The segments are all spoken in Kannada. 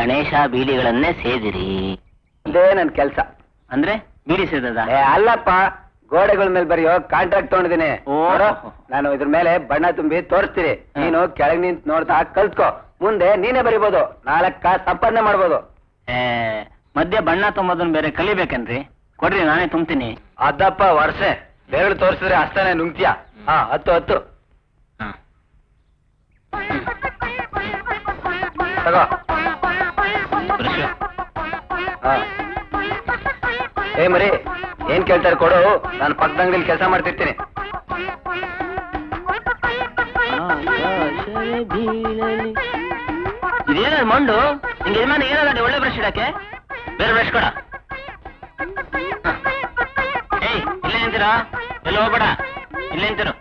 ಗಣೇಶ ಬೀಡಿಗಳನ್ನೇ ಸೇದಿರಿ ಇದೇ ನನ್ ಕೆಲ್ಸ ಅಂದ್ರೆ ಬೀಡಿ ಸೇದದ ಏ ಅಲ್ಲಪ್ಪ ಗೋಡೆಗಳ ಮೇಲೆ ಬರೆಯೋ ಕಾಂಟ್ರಾಕ್ಟ್ ತಗೊಂಡಿದ್ದೀನಿ ಓ. ನೋಡು, ನಾನು ಇದ್ರ ಮೇಲೆ ಬಣ್ಣ ತುಂಬಿ ತೋರಿಸ್ತೀನಿ ನೀನು ಕೆಳಗ್ ನಿಂತ್ ನೋಡ್ತಾ ಕಲ್ತ್ಕೋ ಮುಂದೆ ನೀನೇ ಬರಿಬೋದು ನಾಲ್ಕ ಸಂಪಾದನೆ ಮಾಡ್ಬೋದು ಏ, ಮಧ್ಯೆ ಬಣ್ಣ ತುಂಬೋದನ್ನ ಬೇರೆ ಕಲಿಬೇಕೇನ್ರಿ ಕೊಡ್ರಿ ನಾನೇ ತುಂಬ್ತೀನಿ ಅದಪ್ಪ ವರ್ಷೆ ಬೆರಳು ತೋರಿಸಿದ್ರೆ ಅಷ್ಟನೇ ನುಂಗ್ತೀಯ ಹಾ ಹತ್ತು ಹತ್ತು ಹ. ತಗೋ ಬ್ರಷ್ ಹಾ ಏ ಮರಿ ಏನ್ ಕೇಳ್ತಾರೆ ಕೊಡು ನಾನು ಪಕ್ಕದ ಅಂಗಡಿಲಿ ಕೆಲಸ ಮಾಡ್ತಿರ್ತೀನಿ ಇದೇನ ಮಂಡು ನಿಂಗೆ ಯಜಮಾನ ಏನಲ್ಲ ಒಳ್ಳೆ ಬ್ರಷ್ ಇಡಕ್ಕೆ ಬೇರೆ ಬ್ರಷ್ ಕೊಡ ಹ. ಏಯ್ ಇಲ್ಲೇ ನಿಂತಿರೋ ಎಲ್ಲ ಹೋಗ್ಬೇಡ ಇಲ್ಲೇ ನಿಂತಿರು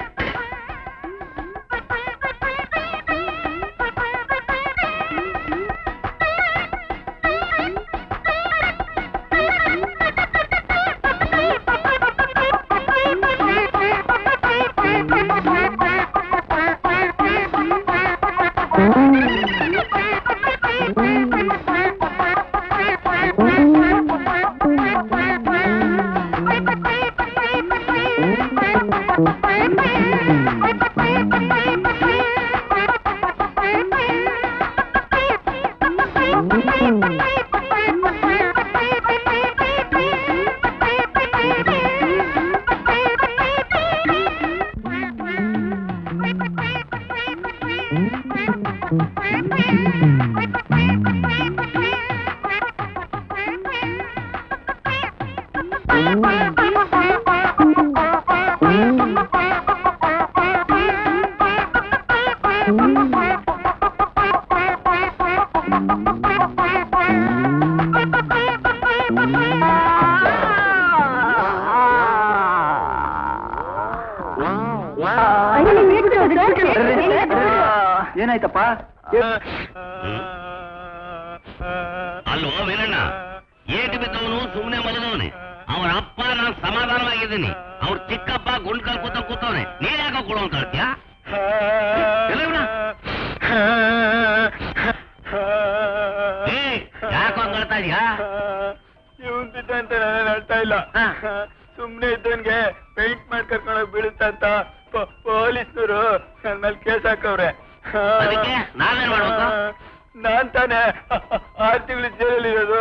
ಏನಾಯ್ತಪ್ಪ ಅಲ್ಲೋ ವೀರಣ್ಣ ಏಟು ಬಿದ್ದವನು ಸುಮ್ಮನೆ ಮಲದವನೆ ಅವನ ಅಪ್ಪ ನಾನು ಸಮಾಧಾನವಾಗಿದ್ದೀನಿ ಅವ್ರ ಚಿಕ್ಕಪ್ಪ ಗುಂಡ್ಕಲ್ ಕೂತ ಕೂತವನೆ ನೀನ್ ಯಾಕೋ ಕೊಡೋನ್ ಕಳ್ತ್ಯಾ ಯಾಕೋ ಹಂಗಳ್ತಾ ಇದೀಯಾ ಇವನ್ ಬಿದ್ದ ಅಂತ ನಾನು ಅಳ್ತಾ ಇಲ್ಲ ಹಾ. ಸುಮ್ನೆ ಇದ್ದವನ್ಗೆ ಪೇಂಟ್ ಮಾಡಿ ಕರ್ಕೊಂಡೋಗಿ ಬೀಳುತ್ತಾ ಅಂತ ಪೊಲೀಸ್ನವರು ನನ್ ಮೇಲೆ ಕೇಸ್ ಹಾಕವ್ರೆ ಅದಕ್ಕೆ ನಾವೇನ್ ಮಾಡ್ಬೇಕು? ನಾನ್ ತಾನೇ ಆರು ತಿಂಗಳು ಜೈಲಲ್ಲಿ ಇರೋದು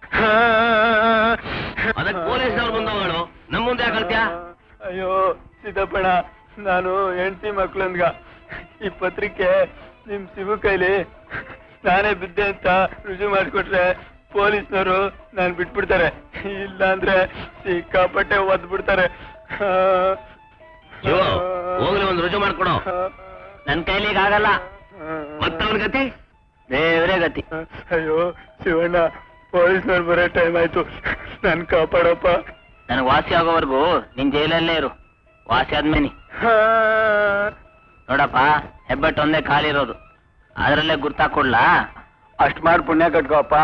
ಅದಕ್ಕೆ ಪೊಲೀಸ್ನವ್ರು ಬಂದವಗಳು ನಮ್ಮ ಮುಂದೆ ಯಾಕೆ ಅಳ್ತ್ಯಾ ಅಯ್ಯೋ ಸಿದ್ದಪ್ಪಣ ನಾನು ಹೆಂಡತಿ ಮಕ್ಳನ್ಗ ಈ ಪತ್ರಿಕೆ ನಿಮ್ ಶಿವು ಕೈಲಿ ನಾನೇ ಬಿದ್ದೆ ಅಂತ ರುಜು ಮಾಡಿಕೊಟ್ರೆ ಪೊಲೀಸ್ನವರು ನಾನ್ ಬಿಟ್ಬಿಡ್ತಾರೆ ಇಲ್ಲ ಅಂದ್ರೆ ಸಿಕ್ಕಾಪಟ್ಟೆ ಒದ್ಬಿಡ್ತಾರೆ ಶಿವು, ಹೋಗ್ಲಿ ಒಂದ್ ರುಜು ಮಾಡ್ಕೊಡು ನನ್ ಕೈಲಿ ಈಗ ಆಗಲ್ಲ ಮತ್ತವನ ಗತಿ ದೇವ್ರೇ ಗತಿ ಅಯ್ಯೋ ಶಿವಣ್ಣ ಪೊಲೀಸ್ನವ್ರು ಬರೋ ಟೈಮ್ ಆಯ್ತು ನನ್ ಕಾಪಾಡಪ್ಪ ನನಗೆ ವಾಸಿ ಆಗೋವರೆಗೂ ನಿನ್ ಜೈಲಲ್ಲೇ ಇರು ವಾಸಿ ಆದ್ಮೇನಿ ನೋಡಪ್ಪ ಹೆಬ್ಬೆಟ್ಟು ಒಂದೇ ಖಾಲಿ ಇರೋದು ಅದರಲ್ಲೇ ಗುರ್ತಾಕೊಡ್ಲಾ ಅಷ್ಟ್ ಮಾಡಿ ಪುಣ್ಯ ಕಟ್ಕೋಪ್ಪ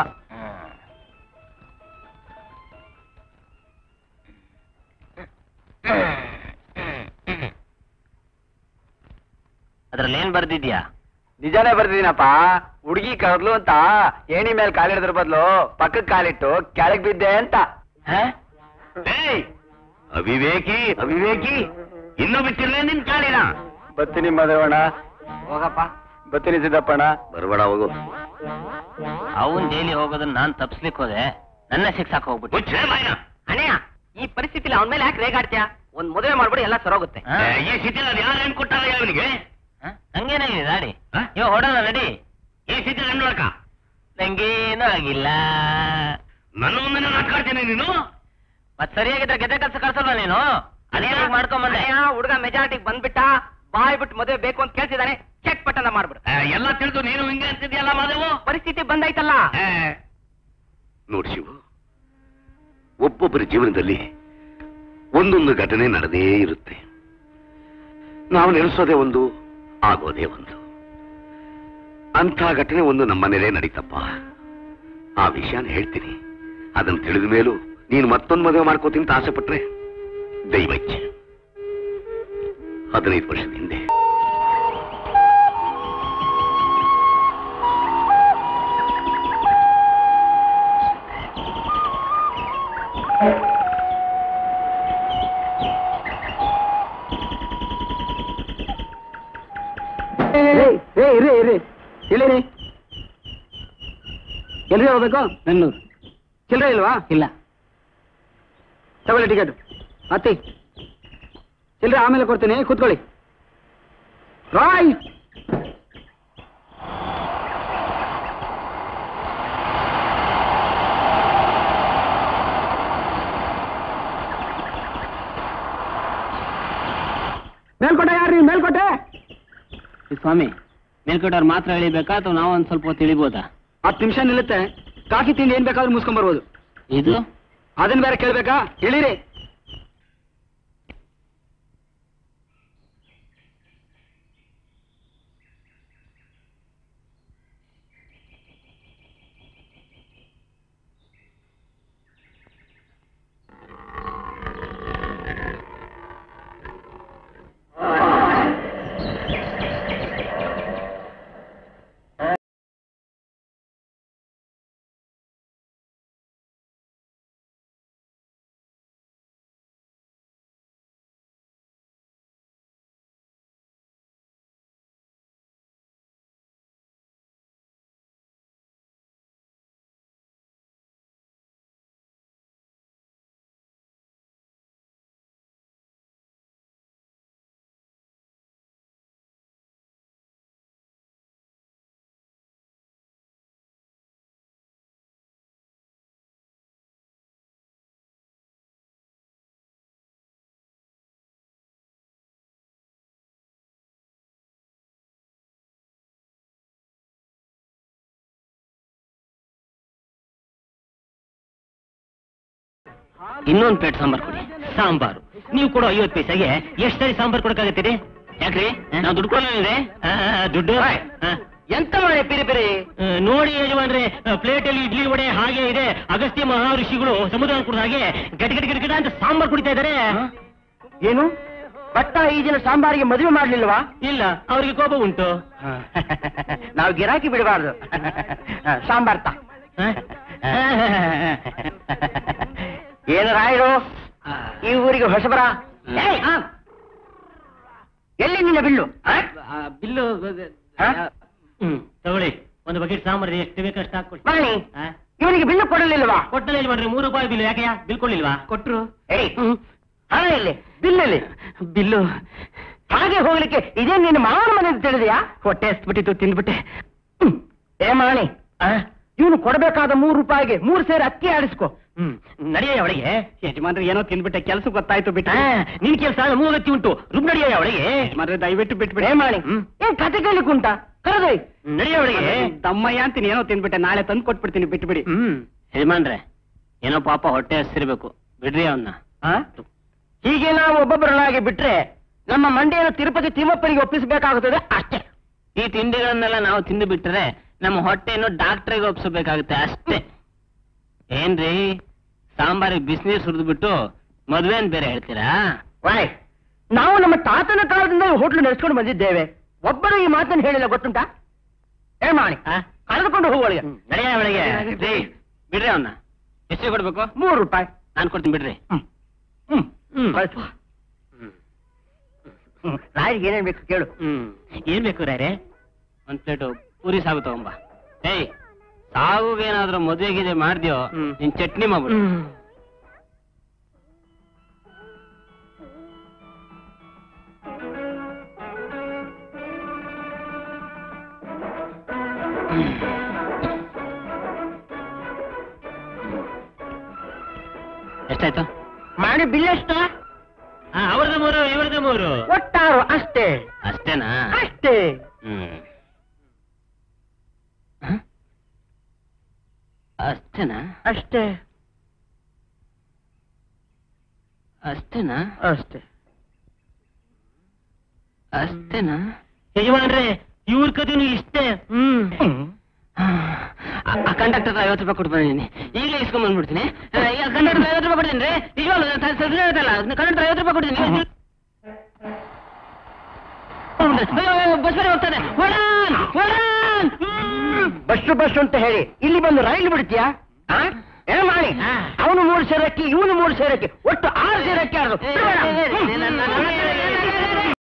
ಅದ್ರಲ್ಲಿ ಏನ್ ಬರ್ದಿದ್ಯಾ ನಿಜಾನೇ ಬರ್ತಿದ್ದೀನಪ್ಪ ಹುಡುಗಿ ಕರ್ದ್ಲು ಅಂತ ಏಣಿ ಮೇಲೆ ಕಾಲಿಡಿದ್ರ ಬದಲು ಪಕ್ಕಕ್ಕೆ ಕಾಲಿಟ್ಟು ಕೆಳಗ್ ಬಿದ್ದೆ ಅಂತ ಹ? ಏಯ್ ಅವಿವೇಕಿ ಅವಿವೇಕಿ ಇನ್ನೂ ಬಿಟ್ಟಿರ್ಲೇ ನಿನ್ ಕಾಲಿನ ಬತ್ತೀನಿ ಮದವಣ್ಣ ಹೋಗಪ್ಪ ಬತ್ತೀನಿ ಸಿದ್ದಪ್ಪಣ್ಣ ಬರ್ಬೇಡ ಹೋಗು ಅವನ್ ಜೈಲಿ ಹೋಗೋದನ್ನ ನಾನ್ ತಪ್ಸ್ಲಿಕ್ ಹೋದೆ ನನ್ನ ಶಿಕ್ಷಾಕ್ ಹೋಗ್ಬಿಟ್ಟು ಮುಚ್ಚೆ ಬಾಯ್ನ ಅಣ್ಣಯ್ಯ ಈ ಪರಿಸ್ಥಿತಿಲಿ ಅವನ ಮೇಲೆ ಯಾಕೆ ರೇಗಾಡ್ತೀಯ ಒಂದ್ ಮದುವೆ ಮಾಡ್ಬಿಡಿ ಎಲ್ಲ ಸರೋಗುತ್ತೆ ಏ, ಈ ಸ್ಥಿತಿಲಿ ಅದು ಯಾರು ಏನ್ ಕೊಟ್ಟಾರ ಅವನಿಗೆ ಹಂಗೇನಾಗಿದೆ ದಾಡಿ ಹ? ಇವ ಹೊಡೋಣ ನಡಿ ಈ ಸ್ಥಿತಿ ನೋಡಕ ನಂಗೇನೂ ಆಗಿಲ್ಲ ನನ್ನ ಮುಂದೆ ನಾಟ್ಕಾಡ್ತೀನಿ ನೀನು ಮತ್ ಸರಿಯಾಗಿದ್ರೆ ಗೆದ್ದೆ ಕಲ್ಸ ಕಳ್ಸಲ್ವ ನೀನು ಅದೇ ಮಾಡ್ಕೊಂಬಂದೆ ಹುಡುಗ ಮೆಜಾರಿಟಿಗೆ ಬಂದ್ಬಿಟ್ಟ ಬಾಯ್ ಬಿಟ್ಟು ಮದುವೆ ಬೇಕು ಅಂತ ಕೇಳ್ತಿದ್ದಾನೆ ಚೆಕ್ ಪಟ್ಟನ ಮಾಡ್ಬಿಡು ಏ, ಎಲ್ಲ ತಿಳಿದು ನೀನು ಹಿಂಗೆ ಅಂತಿದ್ಯಲ್ಲ ಮಾದೇವು ಪರಿಸ್ಥಿತಿ ಬಂದೈತಲ್ಲ ಏ, ನೋಡ್ ಶಿವು ಒಬ್ಬೊಬ್ಬರ ಜೀವನದಲ್ಲಿ ಒಂದೊಂದು ಘಟನೆ ನಡೆದೇ ಇರುತ್ತೆ ನಾವು ನೆನೆಸೋದೇ ಒಂದು ಆಗೋದೇ ಒಂದು ಅಂಥ ಘಟನೆ ಒಂದು ನಮ್ಮನೇಲೇ ನಡೀತಪ್ಪ ಆ ವಿಷಯನ ಹೇಳ್ತೀನಿ ಅದನ್ನ ತಿಳಿದ ಮೇಲೂ ನೀನು ಮತ್ತೊಂದು ಮದುವೆ ಮಾಡ್ಕೋತೀನಿ ಅಂತ ಆಸೆ ಪಟ್ರೆ ದೈವಜ್ಞೆ ಹದಿನೈದು ವರ್ಷದ ಹಿಂದೆ ಏ ಇರಿ ಇರಿ ಇಳಿರಿ ಎಲ್ಲಿ ಹೋಗ್ಬೇಕು ಬೆಂಗಳೂರು ಚಿಲ್ಲರೆ ಇಲ್ವಾ ಇಲ್ಲ ತಗೊಳ್ಳಿ ಟಿಕೆಟ್ ಹತ್ತಿ ಚಿಲ್ಲರೆ ಆಮೇಲೆ ಕೊಡ್ತೀನಿ ಕೂತ್ಕೊಳ್ಳಿ ರಾಯ್ ಮೇಲ್ಕೋಟೆ ಯಾರ್ರಿ ಮೇಲ್ಕೋಟೆ ಸ್ವಾಮಿ ಮೇಲ್ಕೋಟವ್ರು ಮಾತ್ರ ಇಳಿಬೇಕಾ ಅಥವಾ ನಾವು ಒಂದ್ ಸ್ವಲ್ಪ ಹೊತ್ತು ಇಳಿಬೋದಾ ಹತ್ತು ನಿಮಿಷ ನಿಲ್ಲುತ್ತೆ ಕಾಫಿ ತಿಂಡಿ ಏನ್ ಬೇಕಾದ್ರೂ ಮುಗಿಸ್ಕೊಂಡ್ ಬರ್ಬೋದು ಇದು ಅದನ್ನ ಬೇರೆ ಕೇಳ್ಬೇಕಾ ಇಳಿರಿ ಇನ್ನೊಂದು ಪ್ಲೇಟ್ ಸಾಂಬಾರ್ ಕೊಡಿ ಸಾಂಬಾರು ನೀವು ಕೊಡೋ ಐವತ್ತು ಪೈಸೆಗೆ ಎಷ್ಟು ಸರಿ ಸಾಂಬಾರ್ ಕೊಡಕ್ಕಾಗತ್ತೀರಿ ಯಾಕ್ರಿ ನಾವು ದುಡ್ಡು ಕೊಡಲಿಲ್ಲ ದುಡ್ಡು ಆ. ಎಂತ ಮಾಡಿ ಪಿರಿ ಪಿರಿ ಆ, ನೋಡಿ ಯಜಮಾನ್ರೆ ಪ್ಲೇಟ್ ಅಲ್ಲಿ ಇಡ್ಲಿ ವಡೆ ಹಾಗೆ ಇದೆ ಅಗಸ್ತ್ಯ ಮಹರ್ಷಿಗಳು ಸಮುದ್ರ ಕುಡಿದ ಹಾಗೆ ಗಡಿ ಗಡಿ ಗಡಿ ಗಡ ಅಂತ ಸಾಂಬಾರ್ ಕುಡಿತಾ ಇದಾರೆ ಏನು ಭಟ್ಟ ಈ ದಿನ ಸಾಂಬಾರಿಗೆ ಮದುವೆ ಮಾಡ್ಲಿಲ್ವಾ ಇಲ್ಲ ಅವರಿಗೆ ಕೋಪ ಉಂಟು ನಾವು ಗಿರಾಕಿ ಬಿಡಬಾರ್ದು ಸಾಂಬಾರ್ ತಾ ಆ? ಏನು ರಾಯರು ಈ ಊರಿಗೆ ಹೊಸಬರ ಏಯ್! ಎಲ್ಲಿ ನಿನ್ನ ಬಿಲ್ಲು ಆ? ಬಿಲ್ಲು ಆ? ಹ್ಮ್ ತಗೊಳ್ಳಿ ಒಂದು ಬಕೆಟ್ ಸಾಂಬಾರ್ ಎಷ್ಟು ಬೇಕಷ್ಟು ಹಾಕೊಡಿ ಮಗನಿ ಇವನಿಗೆ ಬಿಲ್ಲು ಕೊಡಲಿಲ್ವಾ ಕೊಟ್ಟಲ್ಲ ಯಜಮಾನ್ರೆ ಮೂರು ರೂಪಾಯಿ ಬಿಲ್ ಯಾಕೆಯಾ ಬಿಲ್ ಕೊಡ್ಲಿಲ್ವಾ ಕೊಟ್ರು ಏಯ್ ಹಣ ಇಲ್ಲಿ ಬಿಲ್ಲಲ್ಲಿ ಬಿಲ್ಲು ಹಾಗೆ ಹೋಗ್ಲಿಕ್ಕೆ ಇದೇ ನಿನ್ನ ಮಾವನ ಮನೆ ಅಂತ ತಿಳಿದೆಯಾ ಹೊಟ್ಟೆ ಎಸ್ಬಿಟ್ಟಿತ್ತು ತಿಂದ್ಬಿಟ್ಟೆ ಹ್ಮ್. ಏ ಮಾಣಿ ಇವನು ಕೊಡಬೇಕಾದ ಮೂರು ರೂಪಾಯಿಗೆ ಮೂರು ಸೇರಿ ಅಕ್ಕಿ ಆಡಿಸ್ಕೊ ಹ್ಮ್ ನಡೆಯ ಒಳಗೆ ಯಜಮಾನ್ರೆ ಏನೋ ತಿಂದ್ಬಿಟ್ಟೆ ಕೆಲಸ ಗೊತ್ತಾಯ್ತು ಬಿಟ್ಟು ಆ, ನಿನ್ ಕೆಲಸ ಮೂಗತ್ತಿ ಉಂಟು ರುಬ್ ನಡೆಯ ಒಳಗೆ ಯಜಮಾನ್ರೆ ದಯವಿಟ್ಟು ಬಿಟ್ಬಿಡಿ ಏ ಮಾಣಿ ಏನ್ ಕತೆ ಕೇಳಿಕ್ ಉಂಟಾ ಕರೆದೊಯ್ ನಡೆಯ ಒಳಗೆ ದಮ್ಮಯ್ಯ ಅಂತೀನಿ ಏನೋ ತಿಂದ್ಬಿಟ್ಟೆ ನಾಳೆ ತಂದು ಕೊಟ್ಬಿಡ್ತೀನಿ ಬಿಟ್ಬಿಡಿ ಹ್ಮ್ ಯಜಮಾನ್ರೆ ಏನೋ ಪಾಪ ಹೊಟ್ಟೆ ಹಸಿರ್ಬೇಕು ಬಿಡ್ರಿ ಅವನ್ನ ಆ? ಹೀಗೆ ನಾವು ಒಬ್ಬೊಬ್ಬರನ್ನಾಗಿ ಬಿಟ್ರೆ ನಮ್ಮ ಮಂಡ್ಯನ ತಿರುಪತಿ ತಿಮ್ಮಪ್ಪನಿಗೆ ಒಪ್ಪಿಸಬೇಕಾಗುತ್ತದೆ ಅಷ್ಟೇ ಈ ತಿಂಡಿಗಳನ್ನೆಲ್ಲ ನಾವು ತಿಂದು ಬಿಟ್ರೆ ನಮ್ಮ ಹೊಟ್ಟೆಯನ್ನು ಡಾಕ್ಟ್ರಿಗೆ ಒಪ್ಸಬೇಕಾಗುತ್ತೆ ಅಷ್ಟೇ ಏನ್ರಿ ಸಾಂಬಾರಿಗೆ ಬಿಸಿನೀರು ಸುರಿದು ಬಿಟ್ಟು ಮದ್ವೆನ್ ಬೇರೆ ಹೇಳ್ತೀರಾ ವಾಯ್ ನಾವು ನಮ್ಮ ತಾತನ ಕಾಲದಿಂದ ಹೋಟ್ಲು ನಡೆಸ್ಕೊಂಡು ಬಂದಿದ್ದೇವೆ ಒಬ್ಬರು ಈ ಮಾತನ್ನು ಹೇಳಿಲ್ಲ ಗೊತ್ತುಂಟಾ ಏ ಮಾಡಿ ಆ? ಕಳೆದುಕೊಂಡು ಹೋಗುವಳಿಗೆ ನಡೆಯ ಒಳಗೆ ರೀ, ಬಿಡ್ರಿ ಅವನ್ನ ಎಷ್ಟು ಕೊಡ್ಬೇಕು ಮೂರು ರೂಪಾಯಿ ನಾನ್ ಕೊಡ್ತೀನಿ ಬಿಡ್ರಿ ಹ್ಮ್ ಹ್ಮ್ ಹ್ಮ್. ಕಳ್ಸು. ಹ್ಮ್. ರಾಯರಿಗೆ ಏನೇನ್ ಬೇಕು ಕೇಳು ಹ್ಮ್ ಏನ್ ಬೇಕು ರಾಯ್ರೆ ಒಂದ್ ಪ್ಲೇಟು ಪೂರಿ ಸಾಗು ತಗೊಂಬ ಏಯ್ ಸಾಗುಗೇನಾದ್ರೂ ಮದ್ವೆಗಿದೆ ಮಾಡ್ದ್ಯೋ ಹ್ಮ್. ನಿನ್ ಚಟ್ನಿ ಮಾಡ್ಬಿಡು ಎಷ್ಟಾಯ್ತು ಮಾಡಿ ಬಿಲ್ ಎಷ್ಟ ಅವ್ರದ್ದು ಮೂರು ಇವ್ರದ್ದು ಮೂರು ಒಟ್ಟಾರು ಅಷ್ಟೇ ಅಷ್ಟೇನಾ ಅಷ್ಟೇ ಹ್ಮ್ ಹ? ಅಷ್ಟೇನಾ ಅಷ್ಟೇ ಅಷ್ಟೇನಾ ಅಷ್ಟೇ ಅಷ್ಟೇನಾ ಯಜಮಾನ್ರೆ ಇವ್ರ ಕಥೆನು ಇಷ್ಟೇ ಹ್ಮ್ ಕಂಡಕ್ಟರ್ ಐವತ್ತು ರೂಪಾಯಿ ಕೊಟ್ಟು ಬಂದಿದ್ದೀನಿ ಈಗಲೇ ಇಸ್ಕೊಂಡ್ ಬಂದ್ಬಿಡ್ತೀನಿ ಕಂಡಕ್ಟರ್ ಐವತ್ತು ರೂಪಾಯಿ ಕೊಡ್ತೀನಿ ರೀ ನಿಜವಾಗ್ಲು ಕಂಡಕ್ಟರ್ ಐವತ್ತು ರೂಪಾಯಿ ಕೊಡ್ತೀನಿ ಅಯ್ಯೋ, ಬಸ್ ಬೇರೆ ಹೋಗ್ತಾನೆ ಹೊರಾನ್ ಹೊರಾನ್ ಬಸ್ಸು ಬಸ್ಸು ಅಂತ ಹೇಳಿ ಇಲ್ಲಿ ಬಂದು ರೈಲು ಬಿಡ್ತೀಯಾ ಆ? ಏನ್ ಮಾಡಿ ಹಾ. ಅವನು ಮೂರು ಸೇರಕ್ಕಿ ಇವನು ಮೂರು ಸೇರಕ್ಕಿ ಒಟ್ಟು ಆರು ಸೇರಕ್ಕಿ ಆಡ್ದು ಏ, ಏ, ಏ, ಏ, ನನ್ನ- ನನ್ನ-